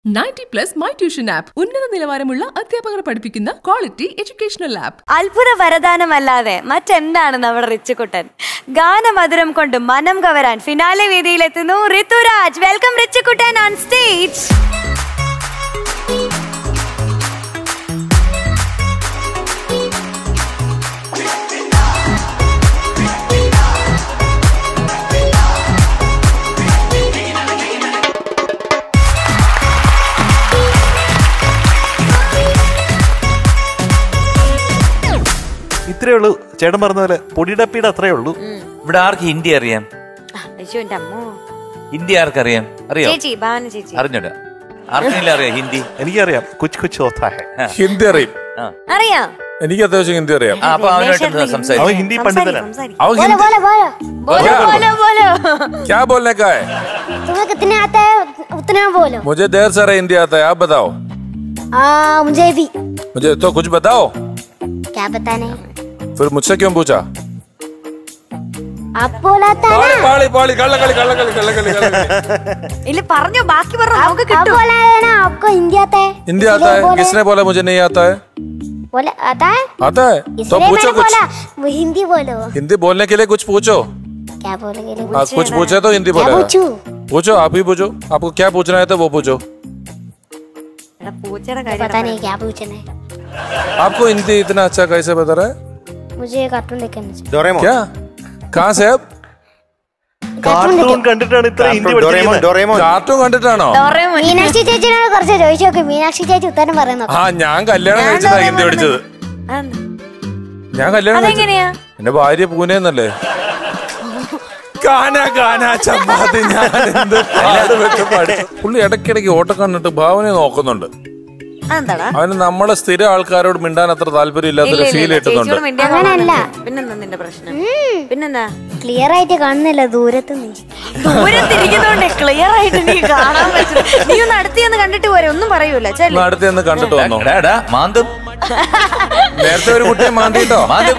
Ninety plus my tuition app ഉന്നത നിലവാരമുള്ള അധ്യാപകർ പഠിപ്പിക്കുന്ന ക്വാളിറ്റി എഡ്യൂക്കേഷണൽ ആപ്പ് അത്ഭുത വരദാനമല്ലാതെ മറ്റെന്താണ് നമ്മുടെ റിച്ചുകുട്ടൻ ഗാനമധുരം കൊണ്ട് മനം കവരാൻ ഫിനാലെ വേദിയിലെത്തുന്നു Rituraj welcome Richukuttan on stage ഇത്രേ ഉള്ളൂ ചേട്ടൻ പറഞ്ഞ പോലെ പൊടിടപ്പീടെ അത്രേ ഉള്ളൂ ഇവിടെ ആർക്ക് ഹിന്ദി അറിയാം അയ്യോ എന്റെ അമ്മോ ഹിന്ദി ആർക്കറിയാം അറിയോ ചേച്ചി ഭാവന ചേച്ചി അറിഞ്ഞൂടാ ആർക്കെങ്കിലും അറിയാം ഹിന്ദി എനിക്കറിയാം കുച്ച് കുച്ച് ഹോത്താ ഹെ ഹിന്ദി അറിയും ആ അറിയാം എനിക്ക് അത്യാവശ്യം ഹിന്ദി അറിയാം ആ, അപ്പൊ അവനുമായിട്ട് അവൻ സംസാരിക്കും ഹിന്ദി സംസാരി, പണ്ഡിതനാണ് സംസാരി. അവൻ बोलो हिंदी बोलो बोलो ബോലോ ബോലോ ബോലോ क्या बोलने का है तुम्हें कितने आता है उतना बोलो मुझे देर सारा हिंदी आता है आप बताओ आ, मुझे भी मुझे तो कुछ बताओ क्या बताने फिर मुझसे क्यों पूछा आप बोला था पाली ना पाली पाली कள்ள കളി കള്ള കളി കള്ള കളി കള്ള കളി ഇല്ല പറഞ്ഞോ ബാക്കി പറഞ്ഞോ നമുക്ക് आप കിട്ടും बोला है ना आपको हिंदी आता है हिंदी आता इसलिए है बोले- किसने बोला मुझे नहीं आता है बोले आता है आता है तो इसलिए पूछो मैंने कुछ बोला वो हिंदी बोलो हिंदी बोलने के लिए कुछ पूछो क्या बोलेंगे हाँ कुछ पूछे तो हिंदी क्या बोलेगा पूछू पूछो आप ही पूछो आपको क्या पूछना है तो वो पूछो എടാ, പൂച്ചയുടെ पता കാര്യം नहीं क्या पूछना है आपको हिंदी इतना अच्छा कैसे बता रहा है मुझे कार्टून देखना चाहिए ഡോറേമോൻ क्या कहाँ से आप കാർട്ടൂൺ കണ്ടിട്ടാണ് ഇത്ര ഹിന്ദി പഠിച്ചിരിക്കുന്നത് ഡോറേമോൻ കാർട്ടൂൺ കണ്ടിട്ടാണോ ഡോറേമോൻ. മീനാക്ഷി ചേച്ചിനോട് കുറച്ച് ചോദിച്ചു നോക്ക് മീനാക്ഷി ചേച്ചി ഉത്തരം പറയുന്നു ആ ഞാൻ കല്യാണം ഞാൻ കഴിച്ചതാ ഡോറേമോൻ ഹിന്ദി പഠിച്ചത് അതെന്താ? ഞാൻ കല്യാണം കഴിച്ചത് അതെങ്ങനെയാ എന്റെ ഭാര്യ പൂനെന്നല്ലേ ഗാന ഗാന ചമ്പാതി ഞാൻ എന്ത് പാടുപെട്ട് പഠിച്ചു. പുള്ളി ഇടയ്ക്കിടയ്ക്ക് ഓട്ടം കണ്ടിട്ട് ഭാവനെ നോക്കുന്നുണ്ട് അതെന്താടാ അവന് നമ്മളെ സ്ഥിര ആൾക്കാരോട് മിണ്ടാൻ അത്ര താല്പര്യം ഇല്ല, ഇല്ലാത്തൊരു ഇല്ല, ഫീൽ ഇല്ല. കിട്ടുന്നുണ്ട് ചേച്ചിയോട് മിണ്ടിയാ അങ്ങനെയല്ല. കാണുന്നില്ല. പിന്നെന്താ നിന്റെ പ്രശ്നം പിന്നെന്താ ക്ലിയർ ആയിട്ട് കാണുന്നില്ല ദൂരത്ത് നീ ദൂരത്തിരിക്കുന്നോണ്ട് ക്ലിയർ ആയിട്ട് നീ കാണാൻ പറ്റും നീ ഒന്ന് അടുത്ത് ചെന്ന് കണ്ടിട്ട് പോരെ ഒന്നും പറയൂല ഒന്ന് ചെല്ലു അടുത്ത് നിന്ന് കണ്ടിട്ട് വന്നോ എടാ, എടാ, മാന്തും നേരത്തെ ഒരു കുട്ടിയെ മാന്തിട്ടോ മാന്തും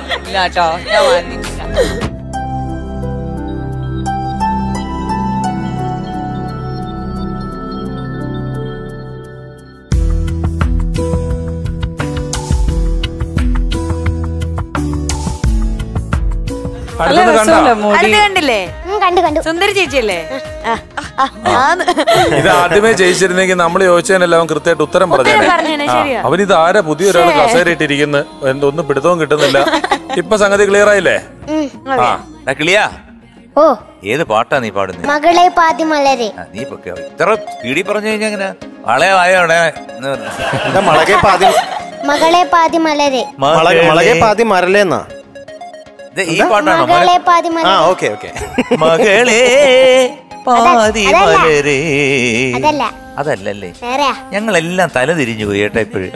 അടുത്തൊന്ന് കണ്ടോ അടുത്ത് കണ്ടില്ലേ ഉം, കണ്ടു കണ്ടു സുന്ദരി ചേച്ചിയല്ലേ ആ, ആ, ആന്ന്. ഇത് ആദ്യമേ ജയിച്ചിരുന്നെങ്കിൽ നമ്മൾ ചോദിച്ചതിനെല്ലാം അവൻ കൃത്യമായിട്ട് ഉത്തരം ഉത്തരം പറഞ്ഞു പറഞ്ഞേനെ, ശരിയാ. അവൻ ഇത് ആരാ പുതിയ ഒരാൾ കസേരയിട്ടിരിക്കുന്നു എന്തൊന്നും പിടുത്തവും കിട്ടുന്നില്ല ഇപ്പൊ സംഗതി ക്ലിയർ ആയില്ലേ ആ എടാ, കിളിയാ ഓ ഏത് പാട്ടാ നീ പാടുന്നത് മകളെ പാതി മലരെ ആ, നീ ഇപ്പൊ കേ- ഇത്ര സ്പീഡിൽ പറഞ്ഞു കഴിഞ്ഞാ എങ്ങനെ വളയവായോടെ എന്താ മുളകെ പാതി മകളെ പാതി മലരെ മുളക് മുളകെ പാതി മരലേന്നാ ഈ പാട്ടാണോ മകളെ പാതി ആ മലരെ ഓക്കെ ഓക്കെ മകളെ പാതി അതല്ല. മലരേ അതല്ല അതല്ലല്ലേ വേറെയാ ഞങ്ങളെല്ലാം തല തിരിഞ്ഞു പോയി കേട്ടോ ഇപ്പോഴും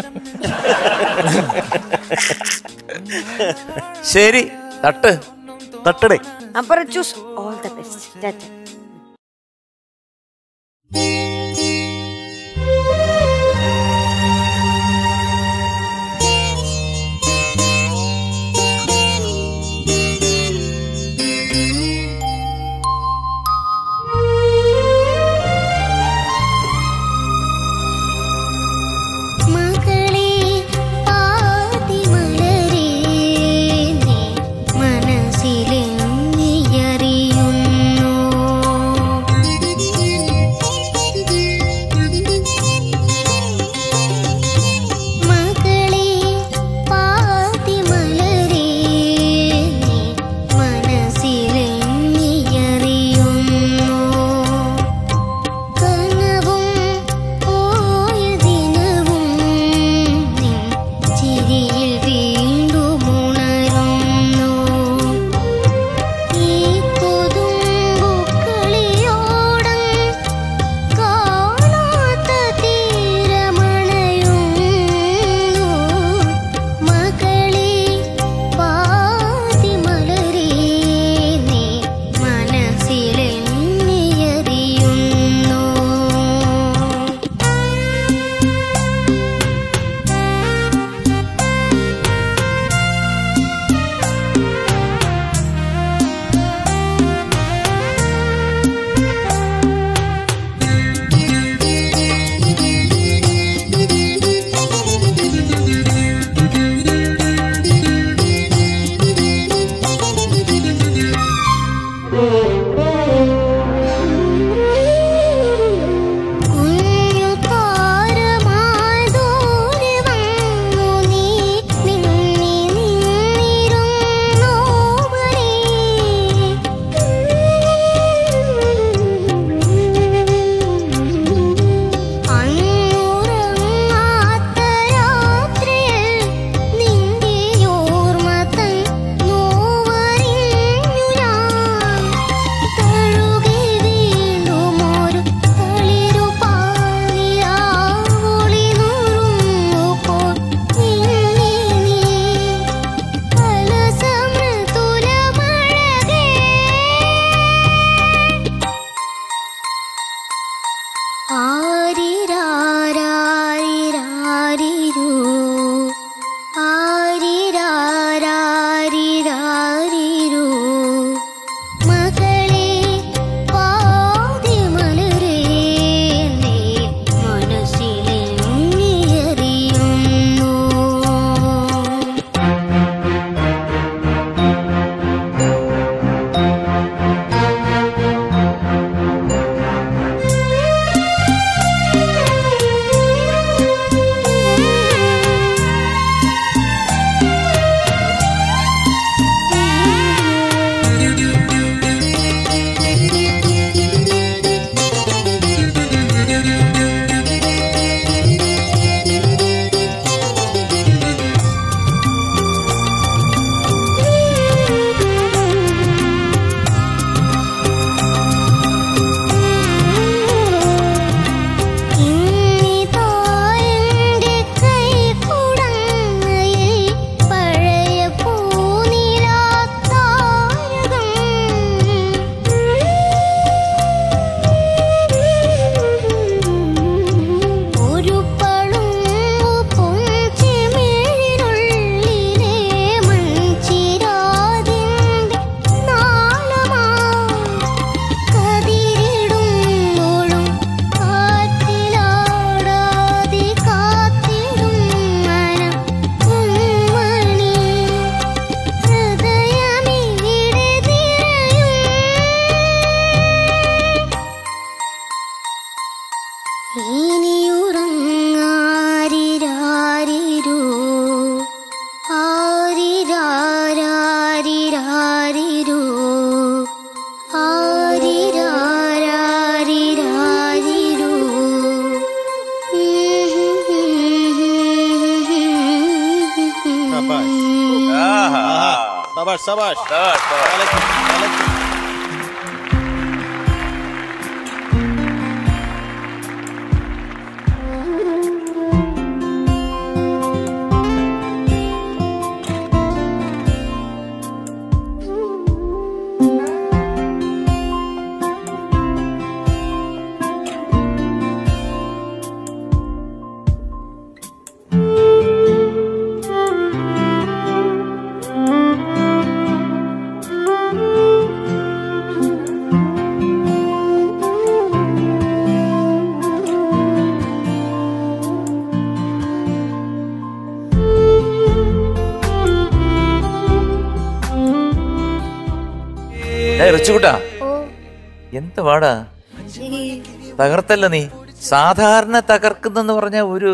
ശരി തട്ട് തട്ടടേ അപ്പുറം ചൂസ് ഓൾ ദ ബെസ്റ്റ് മകളെ പാതി മലരെ നീ മനസ്സിലെങ്ങിയറിയുന്നു സബാഷ് സബാഷ് റിച്ചുകുട്ടാ എന്ത് പാടാ തകർത്തല്ല നീ സാധാരണ തകർക്കുന്നെന്ന് പറഞ്ഞ ഒരു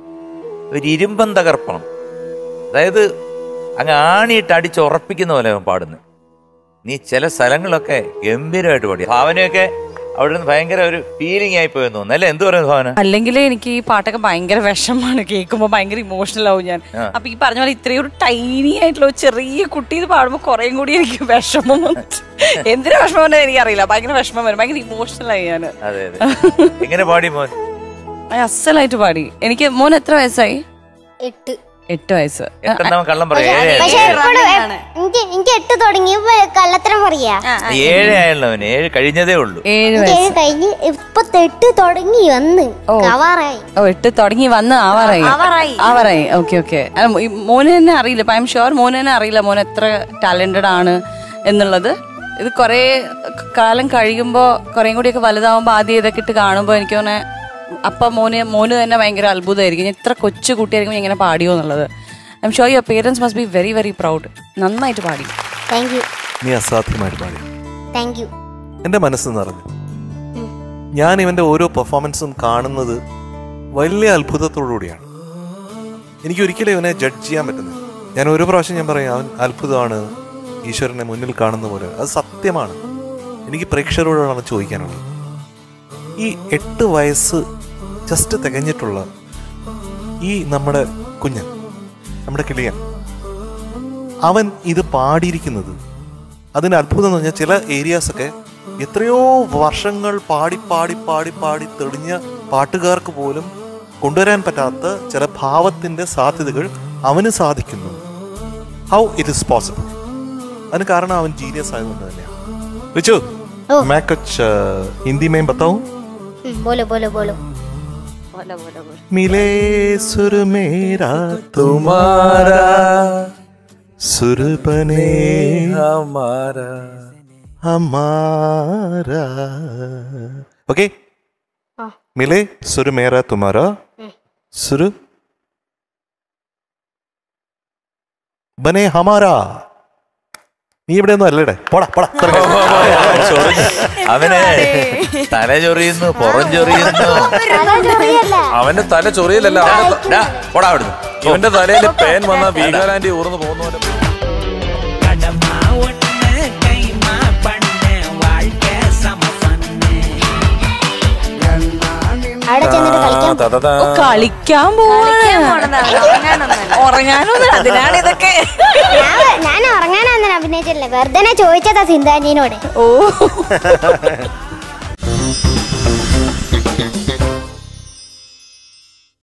ഒരു ഇരുമ്പൻ തകർപ്പണം അതായത് അങ്ങ് ആണിയിട്ട് അടിച്ചുറപ്പിക്കുന്ന പോലെ അവൻ പാടുന്നു നീ ചില സ്ഥലങ്ങളിലൊക്കെ ഗംഭീരമായിട്ട് പാടി ഭാവനയൊക്കെ അവിടെ നിന്ന് ഭയങ്കര ഒരു ഫീലിംഗ് ആയി പോയെന്ന് തോന്നുന്നു അല്ലേ എന്ത് പറയുന്നു ഭാവന അല്ലെങ്കിൽ എനിക്ക് ഈ പാട്ടൊക്കെ ഭയങ്കര വിഷമാണ് കേൾക്കുമ്പോൾ ഭയങ്കര ഇമോഷണൽ ആവും ഞാൻ ആ. അപ്പൊ ഈ പറഞ്ഞ പോലെ ഇത്രയും ഒരു ടൈനി ആയിട്ടുള്ള ഒരു ചെറിയ കുട്ടി ഇത് പാടുമ്പോൾ കുറേയും കൂടി എനിക്ക് വിഷമം വന്നു. എന്തിനാ വിഷമം വന്നത് എനിക്കറിയില്ല ഭയങ്കര വിഷമം വരും ഭയങ്കര ഇമോഷണൽ ആയി ഞാൻ അതെ അതെ എങ്ങനെ പാടി മോൻ അസലായിട്ട് പാടി എനിക്ക് മോൻ എത്ര വയസ്സായി എട്ട് എട്ട് വയസ്സ് എട്ടെന്നാമൻ കള്ളം പറയാ ഏഴ് പക്ഷെ എപ്പോഴും എനിക്ക് എനിക്ക് എട്ട് തുടങ്ങി ഇപ്പൊ കള്ളത്തരം പറയാ ഏഴ് ആയല്ലോ അവന് ഏഴ് കഴിഞ്ഞതേ ഉള്ളൂ ഏഴ് എനിക്ക് വയസ്സ് ഏഴ് കഴിഞ്ഞ് ഇപ്പൊ എട്ട് തുടങ്ങി വന്ന് കവാറായി ഓ എട്ട് തുടങ്ങി വന്ന് ആവാറായി ആവാറായി. ആവാറായി ഓക്കെ ഓക്കെ മോന് തന്നെ അറിയില്ല ഐ എം ഷുവർ മോന് തന്നെ അറിയില്ല മോൻ എത്ര ടാലന്റഡ് ആണ് എന്നുള്ളത് ഇത് കുറേ കാലം കഴിയുമ്പോൾ കുറേം കൂടിയൊക്കെ വലുതാവുമ്പോൾ ആദ്യം ഇതൊക്കെ ഇട്ട് കാണുമ്പോൾ എനിക്ക് തോന്നുന്നത് അപ്പൊ മോന് മോന് തന്നെ ഭയങ്കര അത്ഭുതമായിരിക്കും ഞാൻ ഇത്ര കൊച്ചു കുട്ടിയായിരിക്കും ഇങ്ങനെ പാടിയോ എന്നുള്ളത് I am sure your parents must be very very proud നന്നായിട്ട് പാടി താങ്ക് യു നീ അസാധ്യമായിട്ട് പാടി താങ്ക് യു എൻ്റെ മനസ്സ് നിറഞ്ഞു ഞാൻ ഇവന്റെ ഓരോ പെർഫോമൻസും കാണുന്നത് വലിയ അത്ഭുതത്തോടുകൂടിയാണ് എനിക്ക് ഒരിക്കലും ഇവനെ ജഡ്ജ് ചെയ്യാൻ പറ്റുന്നില്ല ഞാൻ ഓരോ പ്രാവശ്യം ഞാൻ പറയും അവൻ അത്ഭുതമാണ് ഈശ്വരനെ മുന്നിൽ കാണുന്ന പോലെ അത് സത്യമാണ് എനിക്ക് പ്രേക്ഷകരോടാണ് ചോദിക്കാനുള്ളത് ഈ എട്ട് വയസ്സ് ജസ്റ്റ് തികഞ്ഞിട്ടുള്ള ഈ നമ്മുടെ കുഞ്ഞൻ നമ്മുടെ കിളിയൻ അവൻ ഇത് പാടിയിരിക്കുന്നത് അതിന് അത്ഭുതം എന്ന് പറഞ്ഞാൽ ചില ഏരിയാസ് ഒക്കെ എത്രയോ വർഷങ്ങൾ പാടി പാടി പാടി പാടി തെളിഞ്ഞ പാട്ടുകാർക്ക് പോലും കൊണ്ടുവരാൻ പറ്റാത്ത ചില ഭാവത്തിന്റെ സാധ്യതകൾ അവന് സാധിക്കുന്നു ഹൗ ഇറ്റ് ഇസ് പോസിബിൾ അതിന് കാരണം അവൻ ജീനിയസ് ആയതുകൊണ്ട് തന്നെയാണ് റിച്ചു ഓ. मैं कुछ अ, हिंदी में बताऊं बोलो बोलो बोलो मिले सुर मेरा तुम्हारा सुर बने हमारा हमारा ओके मिले सुर मेरा तुम्हारा सुर बने हमारा നീ ഇവിടെ ഒന്നും അല്ലേടെ പോടാ പോടാ ഇറങ്ങ്. ചൊറിഞ്ഞ്. അവന് തല ചൊറിയുന്നു പുറം ചൊറിയുന്നു അവന്റെ തല ചൊറിയില്ലല്ല ഡാ, അവന്റെ ത- ഡാ, പോടാ അവിടുന്ന് ഇവന്റെ തലയിൽ പേൻ വന്ന വീഗാലാൻഡി ഊർന്ന് പോകുന്ന പോലെ അവിടെ ചെന്നിട്ട് കളിക്കാൻ ആ, തതതാ. ഓ, കളിക്കാൻ പോവാണ് പോണതാണ്, ഉറങ്ങാനൊന്നുമല്ല. ഉറങ്ങാനൊന്നും അതിനാണ് ഇതൊക്കെ ഞാൻ ഞാൻ ഉറങ്ങാനാന്ന് അഭിനയിച്ചിട്ടില്ല വെറുതെ ചോദിച്ചതാ സിന്ധാന്റിനോട് ഓ